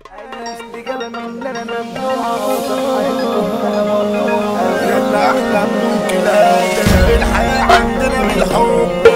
يلا احلى من كده الحياة عندنا بالحب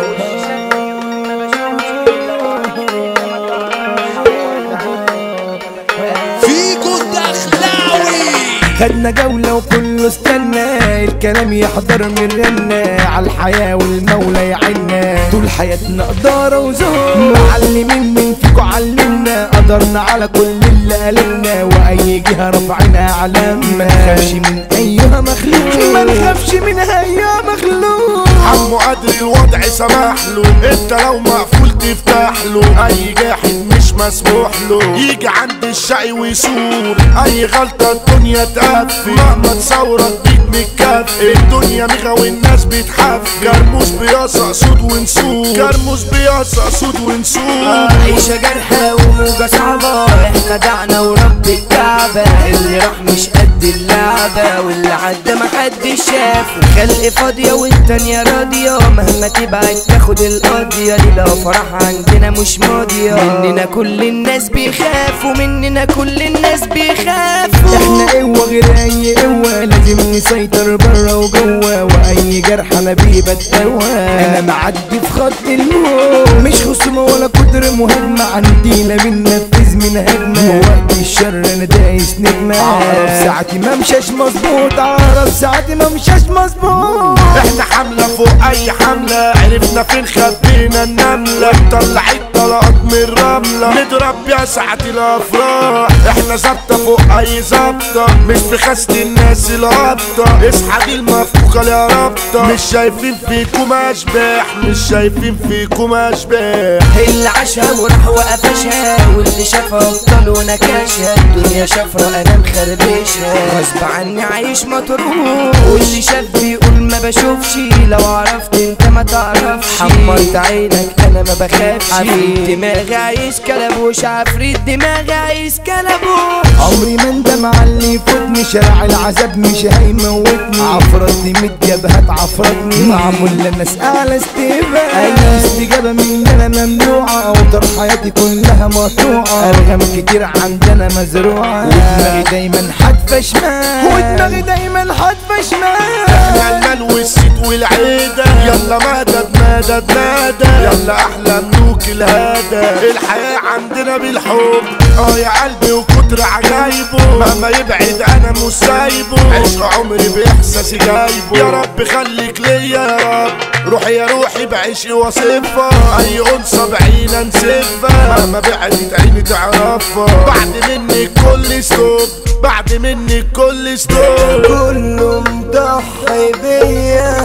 فيكو الدخلاوي خدنا جولة وكله استنى الكلام يحضر من رنا على الحياة والمولى يعنا طول حياتنا قدارة وزهور معلمين من فيكو علمنا قدرنا على كل اللي قالنا وأي جهة رفعنا علم ما نخافش من أيها مخلوق ما نخافش من أيها مخلوق عمو قدر الوضع سمح له انت لو مقفول تفتح له اي جاحد مش مسموح له يجي عند الشقي ويسور اي غلطة الدنيا تقفل مهما تصورك بيك متكفي الدنيا ميغا والناس بتحف كرموس بيصع صوت ونسور كرموس بيصع صوت ونسور عيشة جرحى وموجة صعبة احنا دعنا ورب الكعبة اللي راح مش قد اللعبة واللي عدى ما حدش شافه خلق فاضية والتانية راضية مهما تبعد تاخد القاضية ليلة فرح عندنا مش ماضية مننا كل الناس بيخافوا مننا كل الناس بيخافوا احنا قوة غير اي قوة لازم نسيطر برا وجوه واي جرح انا بيه بتقوى انا معدي في خط الموت مش خصومة ولا قدر مهمة عندي لا بننفذ من هجمة وقت الشر انا دايس نجمة اعرف ساعتي ما مشاش مظبوط اعرف ساعتي ما مشاش مظبوط احنا حملة فوق اي حملة عرفنا فين خبينا النملة طلعت طلقات من الرملة نضرب بيها ساعة الافراح احنا ظابطة فوق اي ظابطة مش في خسة الناس الهابطة اصحى دي المفكوكة يا رابطة مش شايفين فيكم اشباح مش شايفين فيكم اشباح اللي عاشها وراح وقفشها واللي شافها ابطال ونكشها الدنيا شفرة انا مخربشها غصب عني عايش مطروح واللي شاف بيقول ما بشوفش لو عرفت انت ما تعرفش حمرت عينك انا ما بخافش عفريت دماغي عايز كلبوش عفريت دماغي عايز كلبوش عمري ما اندم على اللي يفوتني شارع العذاب مش هيموتني عفرتني متجابهة عفرتني معمول للناس اعلى استجابة اي استجابة من انا ممنوعة اوتر حياتي كلها مقطوعة ارغام كتير عندنا مزروعة ودماغي دايما حادفة شمال ودماغي دايما حادفة شمال احنا المال والسيد والعيدة يلا مدد مدد مدد يلا احلى ملوك الهدى الحياة عندنا بالحب اه يا قلبي وكتر عجايبه مهما يبعد انا مش سايبه عشق عمري باحساسي جايبه يا رب خليك ليا يا رب روحي يا روحي بعيشي وصفها اي انثى بعينا نسفها مهما بعدت عيني تعرفها بعد منك كل ستوب بعد منك كل ستوب كله مضحي بيا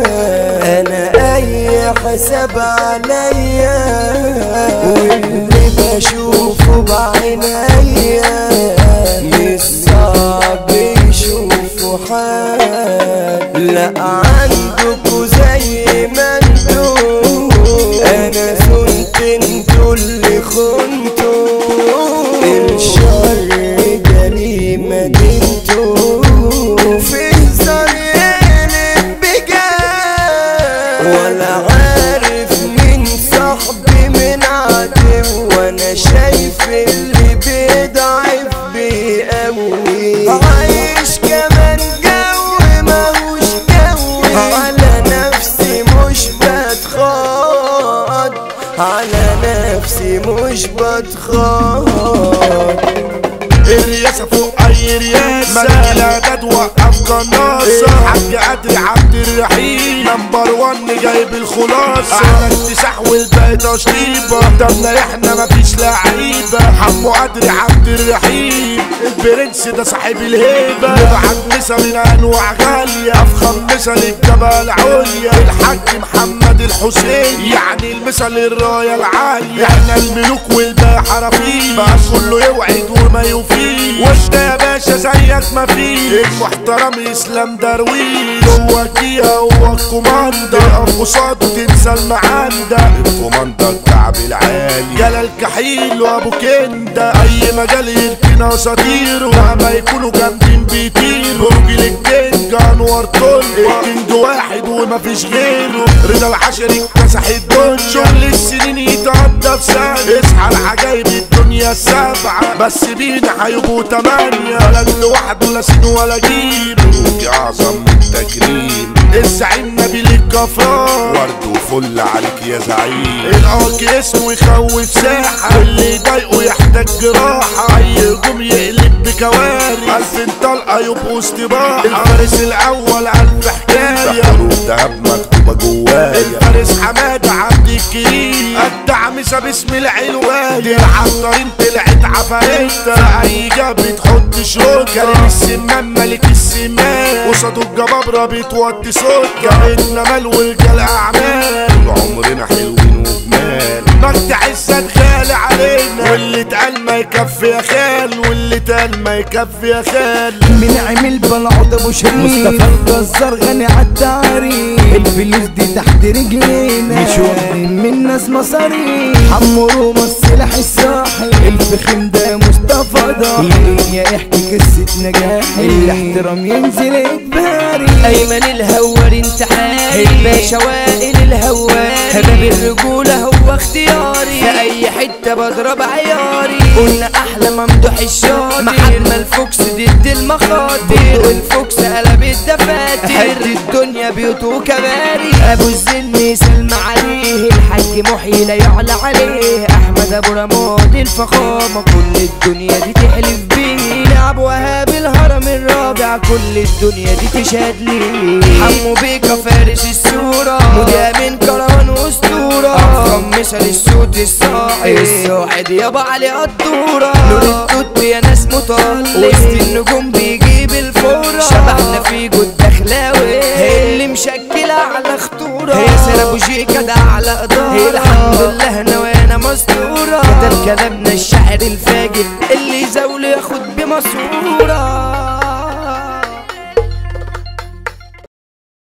انا اي حساب عليا واللي بشوفه بعينيا مش صعب يشوفوا حال لا عندكوا زي ما انتوا انا كنت انتوا اللي خنتوا الشر جريمة انتوا في صريان بجد ولا عارف مين صاحبي من عدو وانا شايف اللي بيضعف بيقوي عايش كمان جو ماهوش جوي على نفسي مش بتخاط على نفسي مش بتخاط الرياسة فوق أي رياسة ملك الإعداد وقف قناصة حاج قدري عبد الرحيم نمبر ون جايب الخلاصة أحلى اكتساح والباقي تشطيبة قدامنا إحنا مفيش لعيبة حمو قدري عبد الرحيم البرنس ده صاحب الهيبة نبعت مسا من أنواع غالية أفخم مسا للجبل العليا الحاج محمد الحسين يعني المثل الراية العالية احنا الملوك والباقي حرفيين بقى كله يوعد وما يوفيش وانت يا باشا زيك ما فيش المحترم اسلام درويش هو كيا هو الكوماندا اقف قصاده تنسى المعانده الكوماندا الكعب العالي جلال كحيل وابو كندا اي مجال يركن اساطيره مهما يكونوا جامدين بيطيروا راجل الكينج انور طل الكينج واحد ومفيش غيره رضا العشري اكتسح الدنيا شغل السنين يتقضى في سنة اصحى العجايب الدنيا الدنيا السبعة بس بينا هيبقوا تمانية بلد لوحده لا سين ولا جيب ملوك اعظم من التكريم الزعيم نبيل الكفار ورد وفل عليك يا زعيم العاق اسمه يخوف ساحة واللي يضايقه يحتاج جراحة اي هجوم يقلب بكوارث الف طلقة يبقوا استباحة الفارس الاول الف حكاية حروب دهب مكتوبة جوايا الفارس حمادة عبد الكريم الدعمسة باسم العلواية العطارين طلعت عفاريتها اي جاب تحط شروط كريم السمان ملك السمان قصاده الجبابرة بتوطي صوت جابتنا مال والجال اعمال طول عمرنا حلوين وجمال مجد عزت غالي علينا واللي اتقال ما يكفي يا خال واللي اتقال ما يكفي يا خال من عمل بلعوض ابو شريف مصطفى الجزار غني عالتعريف الفلوس دي تحت رجلينا مش واخدين من ناس مصاريف حمروا السلاح الصاحي الفخم ده مصطفى ده الدنيا يحكي قصة نجاح الاحترام ينزل اجباري ايمن الهوار انتحاري الباشا وائل الهواري باب الرجولة هو اختياري في اي حتة بضرب عياري قلنا احلى ممدوح الشاطر محمد الفوكس ضد المخاطر الفوكس قلب الدفاتر حد الدنيا بيوته كباري ابو الزن سلم عليه الحاج محيي لا يعلى عليه احمد ابو رماد الفخامة كل الدنيا دي تحلف بيه ابو وهاب الهرم الرابع كل الدنيا دي تشهد ليه حمو بيكا فارس الصورة مذيع من كروان واسطورة افخم مثل الصوت الصاعد الساعد يابا علي قدورة نور التوت يا ناس مطلق وسط النجوم بيجيب الفورة شبحنا في جود دخلاوي اللي مشكلة على خطورة هي سنة ابو شيكا ده على قدارة الحمد لله انا وانا مستورة كتب كلامنا الشاعر الفاجر اللي يزاول ياخد بمسورة